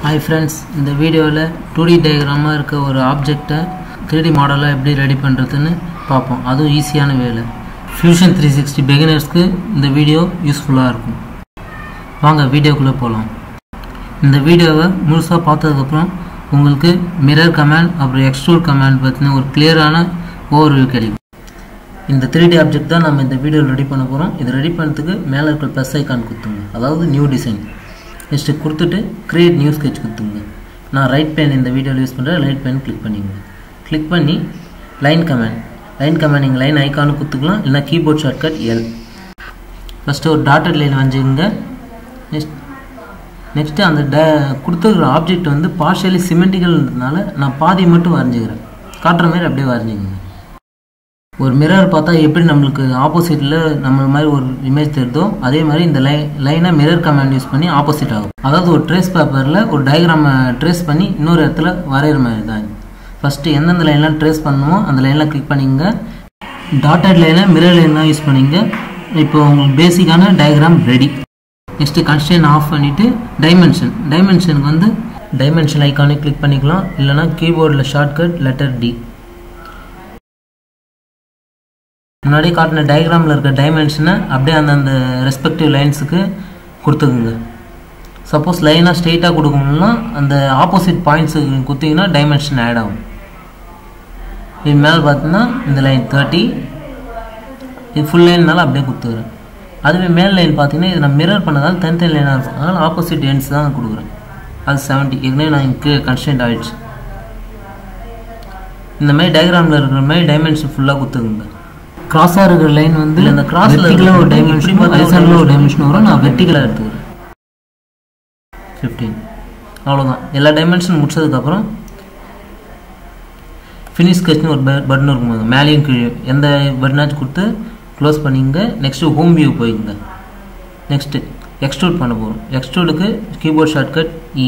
hi friends இந்த வீடியோவில் two D டயக்ராமாக இருக்க ஒரு ஆப்ஜெக்டை த்ரீ மாடலாக எப்படி ரெடி பண்ணுறதுன்னு பார்ப்போம் அதுவும் ஈஸியான வேலை ஃபியூஷன் த்ரீ சிக்ஸ்டி பிகினர்ஸ்க்கு இந்த வீடியோ யூஸ்ஃபுல்லாக இருக்கும் வாங்க வீடியோக்குள்ளே போகலாம் இந்த வீடியோவை முழுசாக பார்த்ததுக்கப்புறம் உங்களுக்கு மிரர் கமாண்ட் அப்புறம் எக்ஸ்ட்ரூட் கமாண்ட் பற்றின ஒரு கிளியரான ஓவர்வியூ கிடைக்கும் இந்த த்ரீ டி ஆப்ஜெக்ட் தான் நம்ம இந்த வீடியோவில் ரெடி பண்ண போகிறோம் இது ரெடி பண்ணுறதுக்கு மேலே இருக்கிற ப்ளஸ் ஐக்கான் கொடுத்துங்க அதாவது நியூ டிசைன் நெக்ஸ்ட்டு கொடுத்துட்டு க்ரியேட் நியூ ஸ்கெட்ச் கொடுத்துங்க நான் ரைட் பென் இந்த வீடியோவில் யூஸ் பண்ணுறேன் ரைட் பென் கிளிக் பண்ணிங்க கிளிக் பண்ணி லைன் கமாண்ட் லைன் கமாண்ட் நீங்கள் லைன் ஐக்கானு கொடுத்துக்கலாம் இல்லைனா கீபோர்ட் ஷார்ட்கட் எல் ஃபஸ்ட்டு ஒரு டாட்டட் லைன் வரைஞ்சிங்க நெக்ஸ்ட் நெக்ஸ்ட்டு அந்த ட கொடுத்துருக்குற ஆப்ஜெக்ட் வந்து பார்ஷியலி சிமெண்டிக்கல்னால நான் பாதி மட்டும் வரைஞ்சிக்கிறேன் காட்டுற மாதிரி அப்படியே வரைஞ்சிக்கங்க ஒரு மிரர் பார்த்தா எப்படி நம்மளுக்கு ஆப்போசிட்டில் நம்ம மாதிரி ஒரு இமேஜ் தெரியுதோ அதே மாதிரி இந்த லை லைனை மிரர் கமாண்ட் யூஸ் பண்ணி ஆப்போசிட் ஆகும் அதாவது ஒரு ட்ரேஸ் பேப்பரில் ஒரு டயக்ராமை ட்ரேஸ் பண்ணி இன்னொரு இடத்துல வரைகிற மாதிரி தான் ஃபஸ்ட்டு எந்தெந்த லைன்லாம் ட்ரேஸ் பண்ணுமோ அந்த லைனில் கிளிக் பண்ணிங்க டாட்டட் லைனை மிரர் லைன்லாம் யூஸ் பண்ணிங்க இப்போ உங்களுக்கு பேசிக்கான diagram ready next constant off பண்ணிவிட்டு டைமென்ஷன் டைமென்ஷனுக்கு வந்து டைமென்ஷன் ஐக்கானே கிளிக் பண்ணிக்கலாம் இல்லைனா கீபோர்டில் ஷார்ட்கட் லெட்டர் டி முன்னாடி காட்டின டயக்ராமில் இருக்க டைமென்ஷனை அப்படியே அந்தந்த ரெஸ்பெக்டிவ் லைன்ஸுக்கு கொடுத்துக்குங்க சப்போஸ் லைனாக ஸ்ட்ரெயிட்டாக கொடுக்கணும்னா அந்த ஆப்போசிட் பாயிண்ட்ஸுக்கு கொடுத்தீங்கன்னா டைமென்ஷன் ஆட் ஆகும் இது மேலே பார்த்தீங்கன்னா இந்த லைன் தேர்ட்டி இது ஃபுல் லைன்னால அப்படியே கொடுத்துக்கிறேன் அதுவே மேல் லைன் பார்த்தீங்கன்னா இது நான் மிரர் பண்ணதால் தனித்தனி லைனாக இருக்கும் அதனால் ஆப்போசிட் எண்ட்ஸ் தான் கொடுக்குறேன் அது செவன்ட்டி ஏற்கனவே நான் இங்கே கன்ஸ்டன்ட் ஆகிடுச்சு இந்த மாதிரி டயக்ராமில் இருக்கிற மாதிரி டைமென்ஷன் ஃபுல்லாக கொடுத்துக்குங்க கிராஸாக இருக்கிற லைன் வந்து இந்த கிராஸில் இருக்கிற ஒரு டைமென்ஷன் ஹரிசாண்டலில் ஒரு டைமென்ஷன் வரும் நான் வெர்டிகலாக எடுத்துக்கிறேன் ஃபிஃப்டீன் அவ்வளோதான் எல்லா டைமென்ஷன் முடிச்சதுக்கப்புறம் ஃபினிஷ் ஸ்கெட்ச்னு ஒரு பட்டன் இருக்கும் மேலேயும் கீழே எந்த பட்டனாச்சும் கொடுத்து க்ளோஸ் பண்ணிங்க நெக்ஸ்ட்டு ஹோம் வியூ போய்க்குங்க நெக்ஸ்ட்டு எக்ஸ்ட்ரூட் பண்ண போகிறோம் எக்ஸ்ட்ரூடுக்கு keyboard shortcut E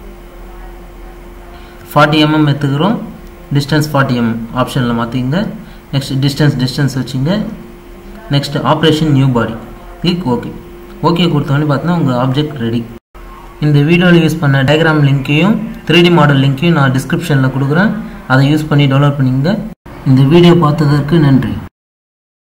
forty mm எடுத்துக்கிறோம் டிஸ்டன்ஸ் ஃபார்ட்டி எம்எம் ஆப்ஷனில் மாற்றிங்க நெக்ஸ்ட் டிஸ்டன்ஸ் டிஸ்டன்ஸ் வச்சுங்க next operation new body click okay okay கொடுத்தோன்னே பார்த்தீங்கன்னா உங்கள் ஆப்ஜெக்ட் ரெடி இந்த வீடியோவில் யூஸ் பண்ண டயக்ராம் லிங்க்கையும் த்ரீ டி மாடல் லிங்க்கையும் நான் டிஸ்கிரிப்ஷனில் கொடுக்குறேன் அதை யூஸ் பண்ணி டவுன்லோட் பண்ணிங்க இந்த வீடியோ பார்த்ததற்கு நன்றி